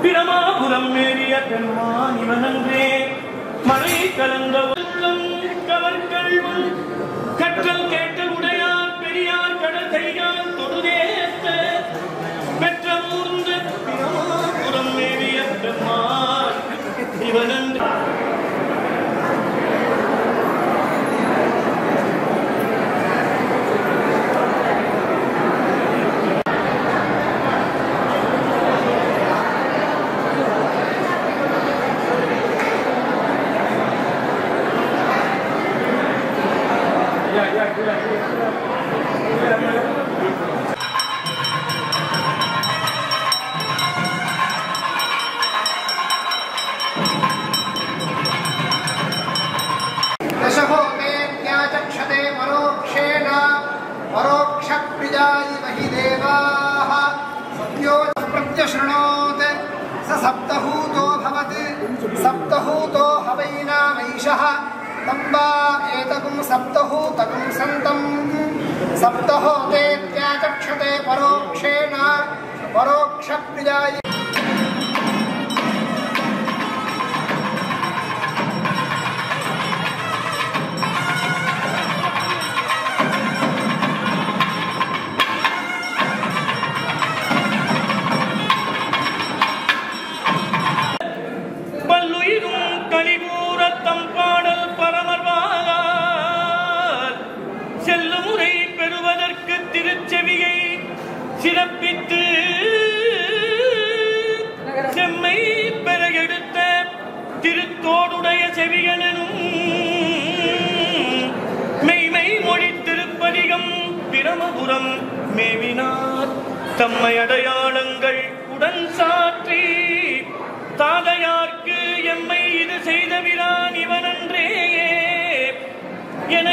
பிரமாபுரம் மேறிய பெருமான் இவனன்றே மழை கலந்த உள்ளம் கவர்கள்வன் கற்றல் கேட்டல் உடையார் பெரியார் கடல் கையால் தொடுதேத்த பெற்ற ஊர்ந்து பிரமாபுரம் மேறிய பெருமான் இவனன்றே दशहोतेत्याचक्षते परोक्षेण परोक्षप्रियायिव हि देवाः सत्यो प्रत्यशृणोत् स सप्तहूतो भवत् सप्तहूतो हवैनामैषः तं वा एतकुं सप्तहूतकुं सन्तम् सप्तहोतेत्याचक्षते परोक्षेण परोक्षप्रियायि பல்லுயிரும் கலிபூரத்தம் பாடல் பரமர்வால் செல்லுமுறை பெறுவதற்கு திருச்செவியை சிறப்பித்து செம்மை பெற எடுத்த திருத்தோடுடைய செவியனும் மெய்மை மொழி திருப்பதிகம் பிரமபுரம் மேவினார் தம்மை அடையாளங்கள் உடன் சாற்றி தாதையார்க்கு எம்மை இது செய்த விரான் இவனன்றே என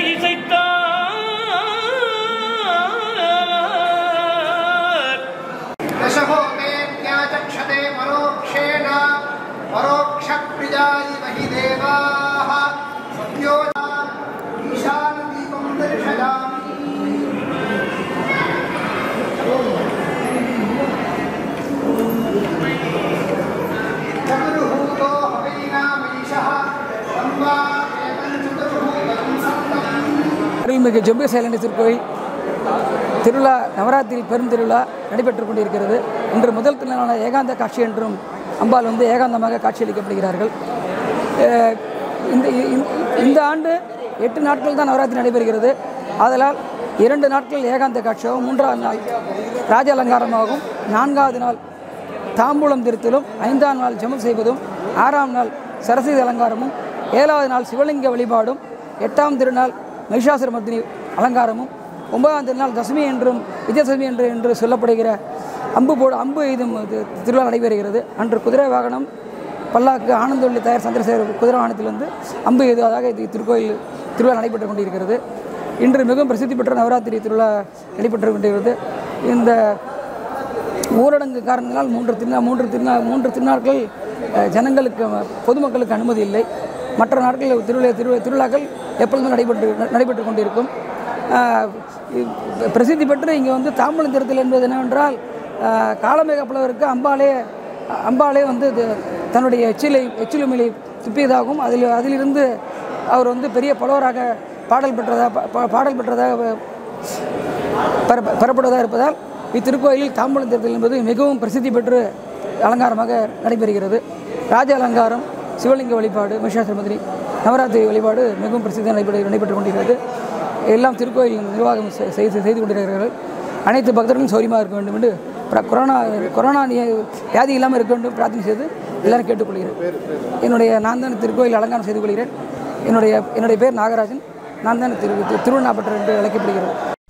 இசைத்தார் दशहोतेत्याचक्षते परोक्षेण परोक्षप्रियायिव हि देवाः सत्यो ईशानदीपं दर्शयामि चतुर्भूतो हवैनामैषः तं वा एतं चतुर्भूतं सप्तम् அருள்மிகு ஜம்பு சைலண்டி திருக்கோயில் திருவிழா நவராத்திரி பெருந்திருவிழா நடைபெற்றுக் கொண்டிருக்கிறது இன்று முதல் திருநாளான ஏகாந்த காட்சி என்றும் அம்பாள் வந்து ஏகாந்தமாக காட்சியளிக்கப்படுகிறார்கள் அஹ் இந்த இந்த- இந்த ஆண்டு எட்டு நாட்கள் தான் நவராத்திரி நடைபெறுகிறது ஆதலால் இரண்டு நாட்கள் ஏகாந்த காட்சியாகவும் மூன்றாவது நாள் ராஜ அலங்காரமாகவும் நான்காவது நாள் தாம்பூலம் திருத்தலும் ஐந்தாம் நாள் ஜெபம் செய்வதும் ஆறாம் நாள் சரஸ்வதி அலங்காரமும் ஏழாவது நாள் சிவலிங்க வழிபாடும் எட்டாம் திருநாள் மகிஷாசுரமர்த்தினி அலங்காரமும் ஒன்பதாம் திருநாள் தசமி என்றும் விஜயதசமி என்று என்று சொல்லப்படுகிற அம்பு போடு அம்பு எய்தும் இது திருவிழா நடைபெறுகிறது அன்று குதிரை வாகனம் பல்லாக்கு ஆனந்தொள்ளி தயார் சந்திரசேகர் குதிரை வாகனத்திலிருந்து அம்பு எய்துவதாக இது திருக்கோயில் திருவிழா நடைபெற்று கொண்டிருக்கிறது இன்று மிகவும் பிரசித்தி பெற்ற நவராத்திரி திருவிழா நடைபெற்று கொண்டிருக்கிறது இந்த ஊரடங்கு காரணத்தினால் மூன்று திருநா மூன்று திருநா மூன்று திருநாட்கள் அஹ், ஜனங்களுக்கு அஹ், பொதுமக்களுக்கு அனுமதி இல்லை மற்ற நாட்களில் திருவிழா திரு திருவிழாக்கள் எப்பொழுதும் நடைபெற்று நடைபெற்று கொண்டிருக்கும் அஹ், இ- பிரசித்தி பெற்று இங்கே வந்து தாம்பலம் திருத்தல் என்பது என்னவென்றால் அஹ், காலமேக புலவருக்கு அம்பாலே அம்பாலே வந்து இது தன்னுடைய எச்சிலை எச்சிலுமிலை துப்பியதாகவும் அதில் அதிலிருந்து அவர் வந்து பெரிய புலவராக பாடல் பெற்றதாக பா- பா- பாடல் பெற்றதாக பெற பெறப்படுவதாக இருப்பதால் இத்திருக்கோயிலில் தாம்பலம் தேர்தல் என்பது மிகவும் பிரசித்தி பெற்று அலங்காரமாக நடைபெறுகிறது ராஜ அலங்காரம் சிவலிங்க வழிபாடு மகிஷாசுரமதிரி நவராத்திரி வழிபாடு மிகவும் பிரசித்தி நடைபெற்று நடைபெற்று கொண்டிருக்கிறது எல்லாம் திருக்கோயில் நிர்வாகம் செ- செய்து செய்து கொண்டிருக்கிறார்கள் அனைத்து பக்தர்களும் சௌரியமாக இருக்க வேண்டும் என்று பிர- கொரோனா கொரோனா நி- வியாதி இல்லாமல் இருக்க வேண்டும் பிரார்த்தனை செய்து எல்லாரும் கேட்டுக்கொள்கிறேன் என்னுடைய நான் தான் திருக்கோயில் அலங்காரம் செய்து கொள்கிறேன் என்னுடைய என்னுடைய பேர் நாகராஜன் நான் தான் திரு திருவண்ணாப்பட்டர் என்று அழைக்கப்படுகிறது